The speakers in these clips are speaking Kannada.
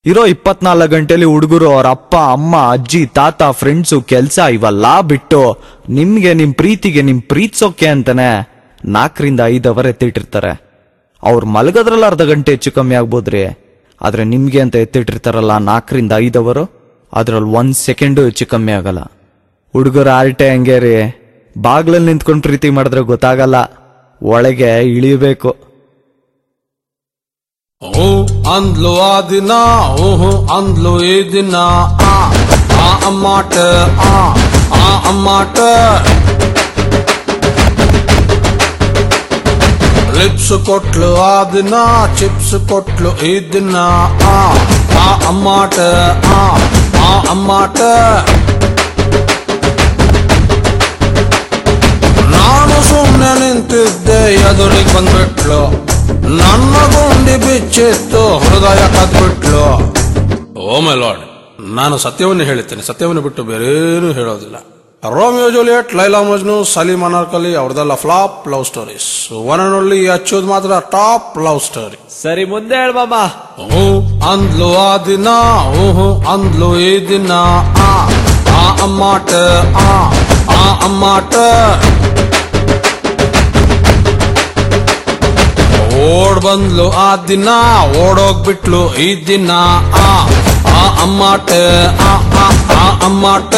ಇರೋ ಇಪ್ಪತ್ನಾಲ್ಕು ಗಂಟೆಲಿ ಹುಡುಗರು ಅವ್ರ ಅಪ್ಪ ಅಮ್ಮ ಅಜ್ಜಿ ತಾತ ಫ್ರೆಂಡ್ಸು ಕೆಲ್ಸ ಇವೆಲ್ಲ ಬಿಟ್ಟು ನಿಮ್ಗೆ ನಿಮ್ ಪ್ರೀತಿಗೆ ನಿಮ್ ಪ್ರೀತಿಸೋಕೆ ಅಂತಾನೆ ನಾಲ್ಕರಿಂದ ಐದು ಅವರ್ ಎತ್ತಿಟ್ಟಿರ್ತಾರೆ ಅವ್ರು ಮಲಗೋದ್ರಲ್ಲಿ ಅರ್ಧ ಗಂಟೆ ಹೆಚ್ಚು ಕಮ್ಮಿ ಆಗ್ಬೋದ್ರಿ ಆದ್ರೆ ನಿಮ್ಗೆ ಅಂತ ಎತ್ತಿಟ್ಟಿರ್ತಾರಲ್ಲ ನಾಲ್ಕರಿಂದ ಐದು ಅವರು ಅದ್ರಲ್ಲಿ ಒಂದ್ ಸೆಕೆಂಡು ಹೆಚ್ಚು ಕಮ್ಮಿ ಆಗಲ್ಲ ಹುಡುಗರ ಆರ್ಟೆ ಹಂಗೆ ರೀ ಬಾಗ್ಲಲ್ಲಿ ನಿಂತ್ಕೊಂಡು ಪ್ರೀತಿ ಮಾಡಿದ್ರೆ ಗೊತ್ತಾಗಲ್ಲ ಒಳಗೆ ಇಳಿಬೇಕು ಹ್ಞೂ ಅಂದ್ಲು ಆ ದಿನ ಹ್ಞೂ ಅಂದ್ಲು ಈ ದಿನ ಆ ಆ ಅಮ್ಮಾಟ ಆ ಆ ಅಮ್ಮಾಟ ಲಿಪ್ಸ್ ಕೊಟ್ಲು ಆ ದಿನ ಚಿಪ್ಸ್ ಕೊಟ್ಲು ಈ ದಿನ ಆ ಆ ಅಮ್ಮಾಟ ಆ ಆ ಅಮ್ಮಾಟ ನಾನು ಸುಮ್ಮನೆ ನಿಂತಿದ್ದೆ ಎದುರಿಗೆ ಬಂದ್ಬಿಟ್ಲು ನನ್ನ ಗುಂಡಿ ಬಿಚ್ಚಿತ್ತು ಹೃದಯ ಕದ್ಬಿಟ್ಲು ಓ ಮೈ ಲಾರ್ಡ್ ನಾನು ಸತ್ಯವನ್ನು ಹೇಳುತ್ತೇನೆ ಸತ್ಯವನ್ನು ಬಿಟ್ಟು ಬೇರೇನು ಹೇಳೋದಿಲ್ಲ ರೋಮಿಯೋ ಜೂಲಿಯಟ್ ಲೈಲಾ ಮಜ್ನು ಸಲೀಮ್ ಅನಾರ್ಕಲಿ ಅವ್ರದೆಲ್ಲ flop love stories one and only ಹಚ್ಚೋದು ಮಾತ್ರ ಟಾಪ್ ಲವ್ ಸ್ಟೋರಿ ಸರಿ ಮುಂದೆ ಹೇಳ್ಬಮ್ಮ ಹ್ಞೂ ಅಂದ್ಲು ಆ ದಿನ ಹ್ಞೂ ಅಂದ್ಲು ಈ ದಿನ ಆ ಆ ಅಮ್ಮಾಟ ಆ ಆ ಅಮ್ಮಾಟ ಓಡ್ ಬಂದ್ಲು ಆ ದಿನ ಓಡೋಗ್ಬಿಟ್ಲು ಈ ದಿನ ಆ ಆ ಅಮ್ಮಾಟ ಆ ಆ ಆ ಅಮ್ಮಾಟ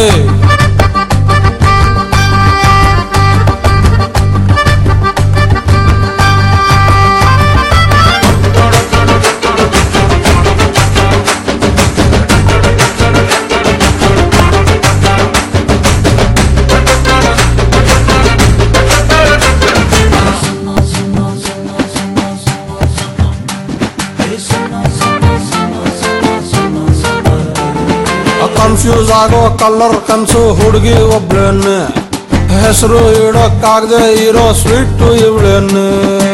ಕನ್ಫ್ಯೂಸ್ ಆಗೋ ಕಲರ್ ಕನ್ಸು ಹುಡುಗಿ ಒಬ್ಳನ್ನ ಹೆಸರು ಇಡೋಕ್ಕಾಗದೆ ಇರೋ ಸ್ವೀಟು ಇವಳನ್ನ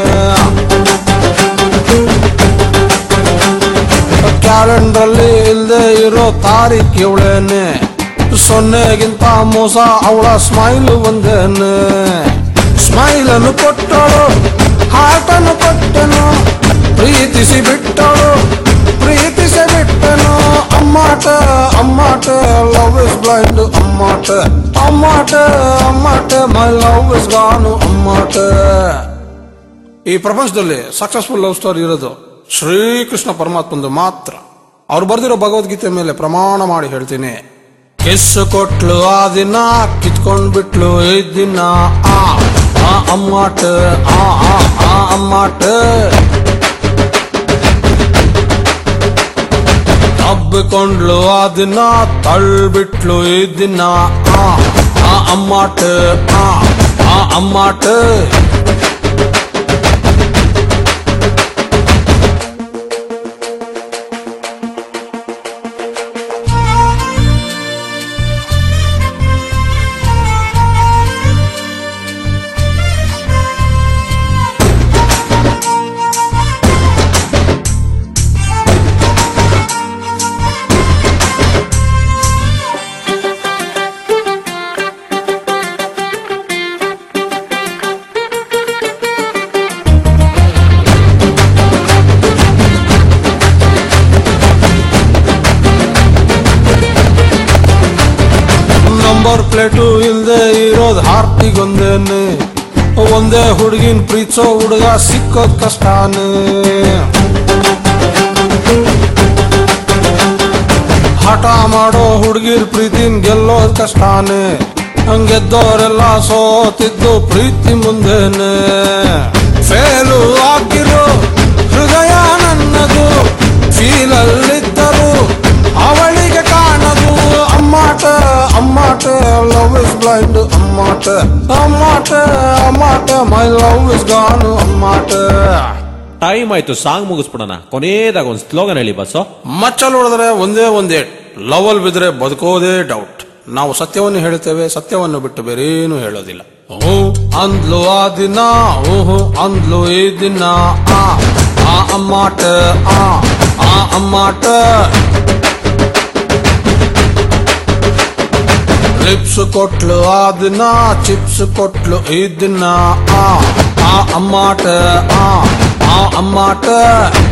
ಕ್ಯಾಲೆಂಡ್ರಲ್ಲಿ ಇಲ್ದೆ ಇರೋ ತಾರೀಖ್ ಇವಳೇನೆ ಸೊನ್ನೆಗಿಂತ ಮೋಸ ಅವಳ ಸ್ಮೈಲ್ ಒಂದೇನೆ ಸ್ಮೈಲ್ ಅನ್ನು ಕೊಟ್ಟಳು ಹಾರ್ಟ್ ಅನ್ನು ಕೊಟ್ಟನು ಪ್ರೀತಿಸಿ ಬಿಟ್ಟಳು ಪ್ರೀತಿಸಿ ಬಿಟ್ಟನು ಅಮ್ಮಾಟ ಅಮ್ಮಾಟ ಲವ್ ಇಸ್ ಬ್ಲೈಂಡ್ ಅಮ್ಮಾಟ ಅಮ್ಮಾಟ ಅಮ್ಮಾಟ ಮೈ ಲವ್ ಇಸ್ ಗಾನು ಅಮ್ಮಾಟ ಈ ಪ್ರಪಂಚದಲ್ಲಿ ಸಕ್ಸಸ್ಫುಲ್ ಲವ್ ಸ್ಟೋರಿ ಇರೋದು ಶ್ರೀಕೃಷ್ಣ ಪರಮಾತ್ಮಂದು ಮಾತ್ರ ಅವ್ರು ಬರ್ದಿರೋ ಭಗವದ್ಗೀತೆ ಮೇಲೆ ಪ್ರಮಾಣ ಮಾಡಿ ಹೇಳ್ತೀನಿ ಕಿಸ್ ಕೊಟ್ಲು ಆ ದಿನ ಕಿತ್ಕೊಂಡ್ ಬಿಟ್ಲು ಈ ದಿನ ಆ ಆ ಅಮ್ಮಾಟ ಆ ಆ ಆ ಅಮ್ಮಾಟ ಹಬ್ಬಿಕೊಂಡ್ಲು ಆ ದಿನ ತಳ್ಬಿಟ್ಲು ಈ ದಿನ ಆ ಆ ಅಮ್ಮಾಟ ಆ ಆ ಅಮ್ಮಾಟ ನಂಬರ್ ಪ್ಲೇಟು ಇಲ್ದೆ ಇರೋದ್ ಹಾರ್ಟಿಗೊಂದೇನೆ ಒಂದೇ ಹುಡುಗಿನ ಪ್ರೀತಿಸೋ ಹುಡುಗ ಸಿಕ್ಕೋದ್ ಕಷ್ಟಾನೆ ಹಠ ಮಾಡೋ ಹುಡುಗಿರ್ ಪ್ರೀತಿನ್ ಗೆಲ್ಲೋದ್ ಕಷ್ಟಾನೆ ಹಂಗೆದ್ದವರೆಲ್ಲ ಸೋತಿದ್ದು ಪ್ರೀತಿ ಮುಂದೆನೆ ಫೇಲು ಆಗಿರೋ ಹೃದಯ ನನ್ನದು ಫೀಲಲ್ಲಿದ್ದರು ಅವಳಿಗೆ ಕಾಣದು ಅಮ್ಮಾಟ ಅಮ್ಮಾಟ ಲವ್ ಇಸ್ ಬ್ಲೈಂಡ್ ಅಮ್ಮಾಟ ಅಮ್ಮಾಟ ಅಮ್ಮಾಟ ಮೈ ಲವ್ ಇಸ್ ಗಾನು ಅಮ್ಮಾಟ ಟೈಮ್ ಆಯ್ತು ಸಾಂಗ್ ಮುಗಿಸ್ಬಿಡೋಣ ಕೊನೆಯದಾಗ ಒಂದು ಸ್ಲೋಗನ್ ಹೇಳಿ ಬಸ್ಸು ಮಚ್ಚಲ್ ಹೊಡೆದ್ರೆ ಒಂದೇ ಒಂದೇ ಲವಲ್ ಬಿದ್ರೆ ಬದುಕೋದೇ ಡೌಟ್ ನಾವು ಸತ್ಯವನ್ನು ಹೇಳುತ್ತೇವೆ ಸತ್ಯವನ್ನು ಬಿಟ್ಟು ಬೇರೇನು ಹೇಳೋದಿಲ್ಲ ಹ್ಞೂ ಅಂದ್ಲು ಆ ದಿನ ಹ್ಞೂ ಅಂದ್ಲು ಈ ದಿನ ಆ ಆ ಅಮ್ಮಾಟ ಆ ಆ ಅಮ್ಮಾಟ ಲಿಪ್ಸ್ ಕೊಟ್ಲು ಆ ದಿನ ಚಿಪ್ಸ್ ಕೊಟ್ಲು ಈ ದಿನ ಆ ಆ ಅಮ್ಮಾಟ ಆ ಆ ಅಮ್ಮಾಟ